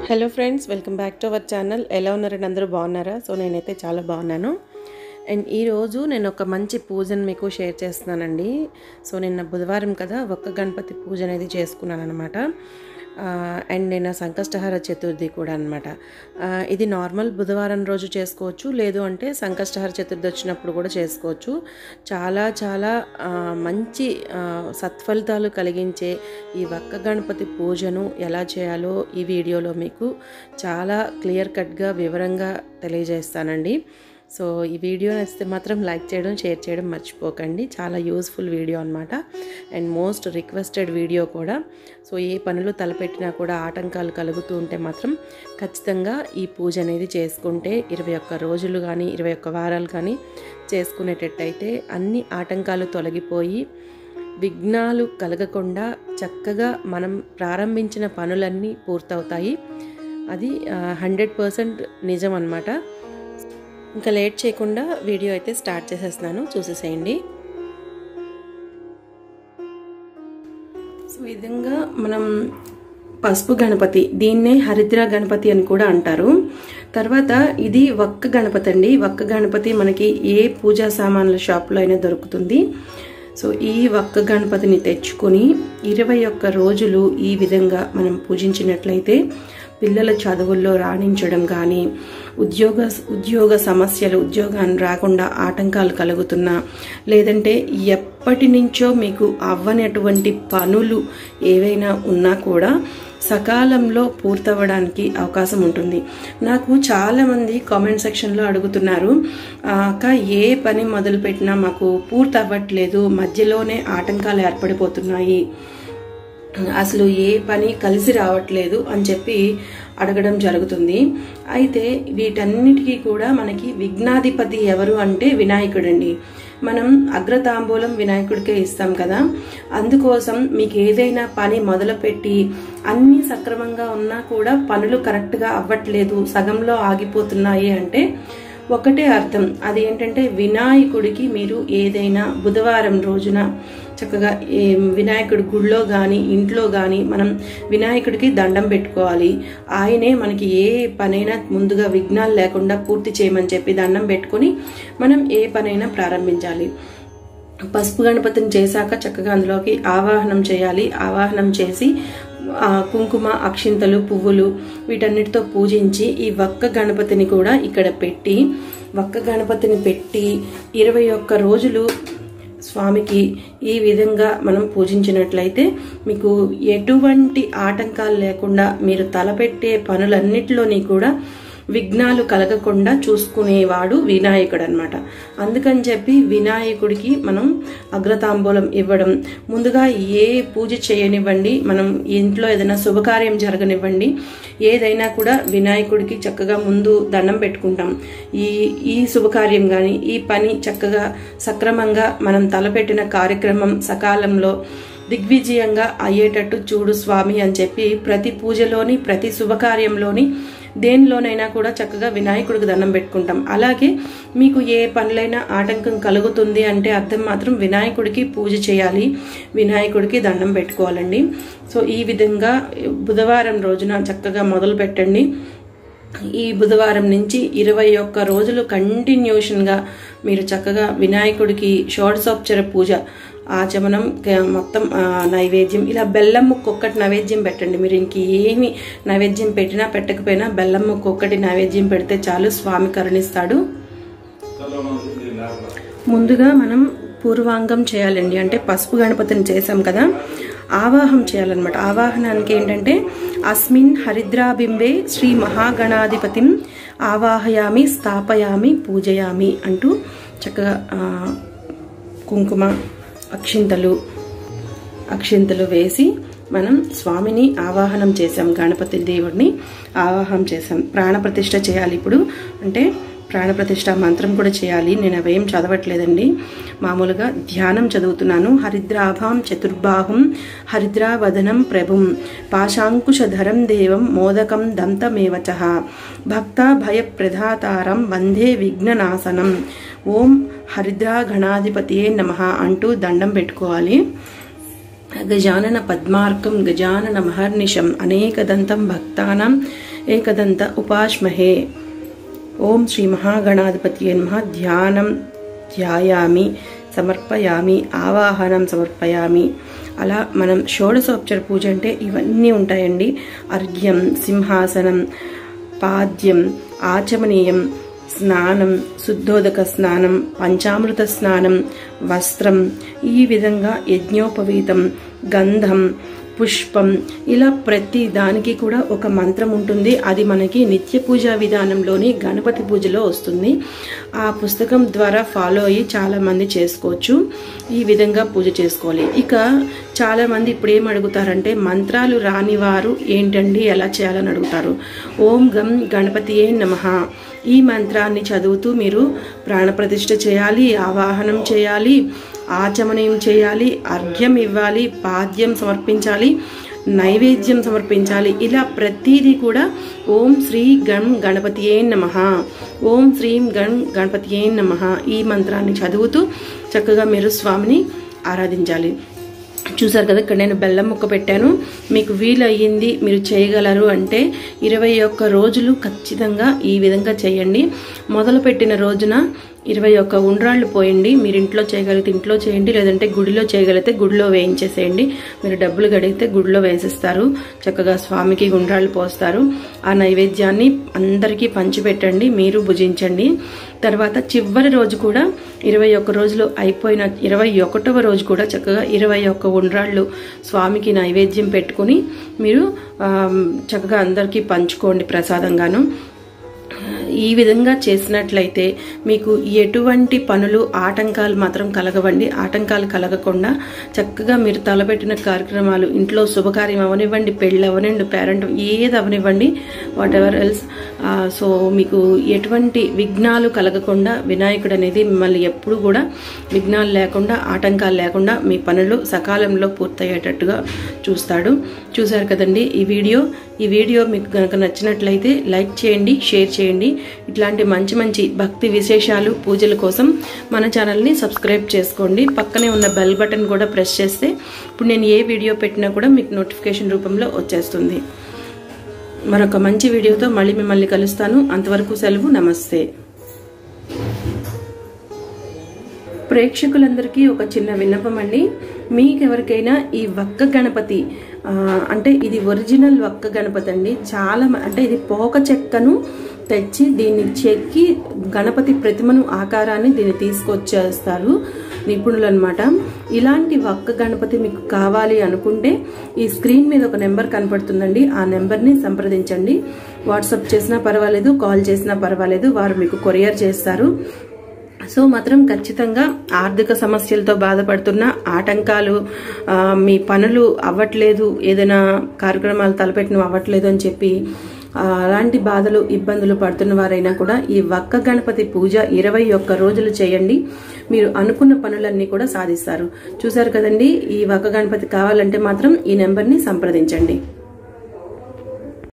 hello friends welcome back to our channel ఎలా ఉన్నారండి అందరూ బాగున్నారా సో నేనైతే చాలా బాగున్నాను అండ్ ఈరోజు నేను ఒక మంచి పూజను మీకు షేర్ చేస్తున్నానండి సో నిన్న బుధవారం కదా ఒక్క గణపతి పూజ అనేది చేసుకున్నాను అనమాట అండ్ నిన్న సంకష్టహార చతుర్థి కూడా అనమాట ఇది నార్మల్ బుధవారం రోజు చేసుకోవచ్చు లేదు అంటే సంకష్టహార చతుర్థి వచ్చినప్పుడు కూడా చేసుకోవచ్చు చాలా చాలా ఆ, మంచి ఆ, సత్ఫలితాలు కలిగించే ఈ ఒక్క గణపతి పూజను ఎలా చేయాలో ఈ వీడియోలో మీకు చాలా క్లియర్ కట్గా వివరంగా తెలియజేస్తానండి సో ఈ వీడియో నచ్చితే మాత్రం లైక్ చేయడం షేర్ చేయడం మర్చిపోకండి చాలా యూస్ఫుల్ వీడియో అనమాట అండ్ మోస్ట్ రిక్వెస్టెడ్ వీడియో కూడా సో ఏ పనులు తలపెట్టినా కూడా ఆటంకాలు కలుగుతూ ఉంటే మాత్రం ఖచ్చితంగా ఈ పూజ అనేది చేసుకుంటే ఇరవై ఒక్క రోజులు కానీ ఇరవై ఒక్క వారాలు కానీ చేసుకునేటట్టయితే అన్ని ఆటంకాలు తొలగిపోయి విఘ్నాలు కలగకుండా చక్కగా మనం ప్రారంభించిన పనులన్నీ పూర్తవుతాయి అది హండ్రెడ్ పర్సెంట్ నిజం అనమాట ఇంకా లేట్ చేయకుండా వీడియో అయితే స్టార్ట్ చేసేస్తున్నాను చూసేసేయండి సో ఈ విధంగా మనం పసుపు గణపతి దీన్నే హరిద్ర గణపతి అని కూడా అంటారు తర్వాత ఇది ఒక్క గణపతి అండి ఒక్క గణపతి మనకి ఏ పూజా సామాన్ల షాప్లో అయినా దొరుకుతుంది సో ఈ ఒక్క గణపతిని తెచ్చుకొని ఇరవై ఒక్క రోజులు ఈ విధంగా మనం పూజించినట్లయితే పిల్లల చదువుల్లో రాణించడం కానీ ఉద్యోగ ఉద్యోగ సమస్యలు ఉద్యోగాన్ని రాకుండా ఆటంకాలు కలుగుతున్నా లేదంటే ఎప్పటి నుంచో మీకు అవ్వనటువంటి పనులు ఏవైనా ఉన్నా కూడా సకాలంలో పూర్తవ్వడానికి అవకాశం ఉంటుంది నాకు చాలామంది కామెంట్ సెక్షన్లో అడుగుతున్నారు "ఆ, అక్క ఏ పని మొదలుపెట్టినా మాకు పూర్తి అవ్వట్లేదు మధ్యలోనే ఆటంకాలు ఏర్పడిపోతున్నాయి అసలు ఏ పని కలిసి రావట్లేదు అని చెప్పి అడగడం జరుగుతుంది అయితే వీటన్నిటికీ కూడా మనకి విఘ్నాధిపతి ఎవరు అంటే వినాయకుడండి మనం అగ్రతాంబూలం వినాయకుడికే ఇస్తాం కదా అందుకోసం మీకు ఏదైనా పని మొదలుపెట్టి అన్ని సక్రమంగా ఉన్నా కూడా పనులు కరెక్ట్గా అవ్వట్లేదు సగంలో ఆగిపోతున్నాయి అంటే ఒకటే అర్థం అది ఏంటంటే వినాయకుడికి మీరు ఏదైనా బుధవారం రోజున చక్కగా ఈ వినాయకుడి గుడిలో కానీ ఇంట్లో కానీ మనం వినాయకుడికి దండం పెట్టుకోవాలి ఆయనే మనకి ఏ పనైనా ముందుగా విఘ్నాలు లేకుండా పూర్తి చేయమని చెప్పి దండం పెట్టుకొని మనం ఏ పనైనా ప్రారంభించాలి పసుపు గణపతిని చేశాక చక్కగా అందులోకి ఆవాహనం చేయాలి ఆవాహనం చేసి ఆ, కుంకుమ అక్షింతలు పువ్వులు వీటన్నిటితో పూజించి ఈ వక్క గణపతిని కూడా ఇక్కడ పెట్టి వక్క గణపతిని పెట్టి ఇరవై ఒక్క రోజులు స్వామికి ఈ విధంగా మనం పూజించినట్లయితే మీకు ఎటువంటి ఆటంకాలు లేకుండా మీరు తలపెట్టే పనులన్నిటిలోని కూడా విఘ్నాలు కలగకుండా చూసుకునేవాడు వినాయకుడు అనమాట అందుకని చెప్పి వినాయకుడికి మనం అగ్రతాంబూలం ఇవ్వడం ముందుగా ఏ పూజ చేయనివ్వండి మనం ఇంట్లో ఏదైనా శుభకార్యం జరగనివ్వండి ఏదైనా కూడా వినాయకుడికి చక్కగా ముందు దండం పెట్టుకుంటాం ఈ ఈ శుభకార్యం కానీ ఈ పని చక్కగా సక్రమంగా మనం తలపెట్టిన కార్యక్రమం సకాలంలో దిగ్విజయంగా అయ్యేటట్టు చూడు స్వామి అని చెప్పి ప్రతి పూజలోని ప్రతి శుభకార్యంలోని దేనిలోనైనా కూడా చక్కగా వినాయకుడికి దండం పెట్టుకుంటాం అలాగే మీకు ఏ పనులైనా ఆటంకం కలుగుతుంది అంటే అర్థం మాత్రం వినాయకుడికి పూజ చేయాలి వినాయకుడికి దండం పెట్టుకోవాలండి సో ఈ విధంగా బుధవారం రోజున చక్కగా మొదలు పెట్టండి ఈ బుధవారం నుంచి ఇరవై ఒక్క రోజులు కంటిన్యూషన్గా మీరు చక్కగా వినాయకుడికి షోడశోపచార పూజ ఆచమనం క- మొత్తం ఆ, నైవేద్యం ఇలా బెల్లం ముక్క ఒక్కటి నైవేద్యం పెట్టండి మీరు ఇంక ఏమి నైవేద్యం పెట్టినా పెట్టకపోయినా బెల్లం ముక్క ఒక్కటి నైవేద్యం పెడితే చాలు స్వామి కరుణిస్తాడు ముందుగా మనం పూర్వాంగం చేయాలండి అంటే పసుపు గణపతిని చేసాం కదా ఆవాహం చేయాలన్నమాట ఆవాహనానికి ఏంటంటే అస్మిన్ హరిద్రాబింబే శ్రీ మహాగణాధిపతిం ఆవాహయామి స్థాపయామి పూజయామి అంటూ చక్కగా ఆ, కుంకుమ అక్షింతలు అక్షింతలు వేసి మనం స్వామిని ఆవాహనం చేసాం గణపతి దేవుడిని ఆవాహనం చేసాం ప్రాణప్రతిష్ఠ చేయాలి ఇప్పుడు అంటే ప్రాణప్రతిష్ఠ మంత్రం కూడా చేయాలి నేను అవేం చదవట్లేదండి మామూలుగా ధ్యానం చదువుతున్నాను హరిద్రాభాం చతుర్బాహుం హరిద్రావదనం ప్రభుం పాశాంకుశధరం దేవం మోదకం దంతమేవచ భక్త భయప్రదాతారం వందే విఘ్ననాశనం ఓం హరిద్రా గణాధిపతియే నమ అంటూ దండం పెట్టుకోవాలి గజానన పద్మార్కం గజానన మహర్నిశం అనేకదంతం భక్తానాం ఏకదంత ఉపాస్మహే ఓం శ్రీ మహాగణాధిపతి నమ ధ్యానం ధ్యాయామి సమర్పయామి ఆవాహనం సమర్పయామి అలా మనం షోడశోపచార పూజ అంటే ఇవన్నీ ఉంటాయండి అర్ఘ్యం సింహాసనం పాద్యం ఆచమనీయం స్నానం శుద్ధోదక స్నానం పంచామృత స్నానం వస్త్రం ఈ విధంగా యజ్ఞోపవీతం గంధం పుష్పం ఇలా ప్రతి దానికి కూడా ఒక మంత్రం ఉంటుంది అది మనకి నిత్య పూజా విధానంలోని గణపతి పూజలో వస్తుంది ఆ పుస్తకం ద్వారా ఫాలో అయ్యి చాలా మంది చేసుకోవచ్చు ఈ విధంగా పూజ చేసుకోవాలి ఇక చాలా మంది ఇప్పుడు ఏం అడుగుతారంటే మంత్రాలు రాని వారు ఏంటండి ఎలా చేయాలని అడుగుతారు ఓం గం గణపతియే నమ ఈ మంత్రాన్ని చదువుతూ మీరు ప్రాణప్రతిష్ఠ చేయాలి ఆవాహనం చేయాలి ఆచమనం చేయాలి అర్ఘ్యం ఇవ్వాలి పాద్యం సమర్పించాలి నైవేద్యం సమర్పించాలి ఇలా ప్రతిదీ కూడా ఓం శ్రీ గణ్ గణపతియే నమ ఓం శ్రీం గణ్ గణపతియే నమ ఈ మంత్రాన్ని చదువుతూ చక్కగా మీరు స్వామిని ఆరాధించాలి చూసారు కదా ఇక్కడ నేను బెల్లం ముక్క పెట్టాను మీకు వీలు అయ్యింది మీరు చేయగలరు అంటే ఇరవై ఒక్క రోజులు ఖచ్చితంగా ఈ విధంగా చేయండి మొదలు పెట్టిన రోజున ఇరవై ఒక్క ఉండ్రాళ్ళు పోయండి మీరు ఇంట్లో చేయగలిగితే ఇంట్లో చేయండి లేదంటే గుడిలో చేయగలిగితే గుడిలో వేయించేసేయండి మీరు డబ్బులు గడిగితే గుడిలో వేసిస్తారు చక్కగా స్వామికి ఉండ్రాళ్ళు పోస్తారు ఆ నైవేద్యాన్ని అందరికీ పంచిపెట్టండి మీరు భుజించండి తర్వాత చివరి రోజు కూడా ఇరవై ఒక్క రోజులు అయిపోయిన ఇరవై ఒకటవ రోజు కూడా చక్కగా ఇరవై ఒక్క ఉండ్రాళ్ళు స్వామికి నైవేద్యం పెట్టుకుని మీరు చక్కగా అందరికీ పంచుకోండి ప్రసాదంగాను ఈ విధంగా చేసినట్లయితే మీకు ఎటువంటి పనులు ఆటంకాలు మాత్రం కలగవండి ఆటంకాలు కలగకుండా చక్కగా మీరు తలపెట్టిన కార్యక్రమాలు ఇంట్లో శుభకార్యం అవనివ్వండి పెళ్ళి అవనివ్వండి పేరెంట్ ఏది అవనివ్వండి వాట్ ఎవర్ ఎల్స్ సో మీకు ఎటువంటి విఘ్నాలు కలగకుండా వినాయకుడు అనేది మిమ్మల్ని ఎప్పుడు కూడా విఘ్నాలు లేకుండా ఆటంకాలు లేకుండా మీ పనులు సకాలంలో పూర్తయ్యేటట్టుగా చూస్తాడు చూశారు కదండి ఈ వీడియో ఈ వీడియో మీకు కనుక నచ్చినట్లయితే లైక్ చేయండి షేర్ చేయండి ఇట్లాంటి మంచి మంచి భక్తి విశేషాలు పూజల కోసం మన ఛానల్ని సబ్స్క్రైబ్ చేసుకోండి పక్కనే ఉన్న బెల్ బటన్ కూడా ప్రెస్ చేస్తే ఇప్పుడు నేను ఏ వీడియో పెట్టినా కూడా మీకు నోటిఫికేషన్ రూపంలో వచ్చేస్తుంది మరొక మంచి వీడియోతో మళ్ళీ మిమ్మల్ని కలుస్తాను అంతవరకు సెలవు నమస్తే ప్రేక్షకులందరికీ ఒక చిన్న విన్నపం అండి మీకెవరికైనా ఈ వక్క గణపతి అంటే ఇది ఒరిజినల్ వక్క గణపతి అండి చాలా అంటే ఇది పోక చెక్కను తెచ్చి దీన్ని చెక్కి గణపతి ప్రతిమను ఆకారాన్ని దీన్ని తీసుకొచ్చేస్తారు నిపుణులు అనమాట ఇలాంటి వక్క గణపతి మీకు కావాలి అనుకుంటే ఈ స్క్రీన్ మీద ఒక నెంబర్ కనపడుతుందండి ఆ నెంబర్ని సంప్రదించండి వాట్సాప్ చేసినా పర్వాలేదు కాల్ చేసినా పర్వాలేదు వారు మీకు కొరియర్ చేస్తారు సో మాత్రం ఖచ్చితంగా ఆర్థిక సమస్యలతో బాధపడుతున్న ఆటంకాలు మీ పనులు అవ్వట్లేదు ఏదైనా కార్యక్రమాలు తలపెట్టిన అవ్వట్లేదు అని చెప్పి అలాంటి బాధలు ఇబ్బందులు పడుతున్న వారైనా కూడా ఈ వక్క గణపతి పూజ ఇరవై ఒక్క రోజులు చేయండి మీరు అనుకున్న పనులన్నీ కూడా సాధిస్తారు చూసారు కదండి ఈ వక్క గణపతి కావాలంటే మాత్రం ఈ నెంబర్ని సంప్రదించండి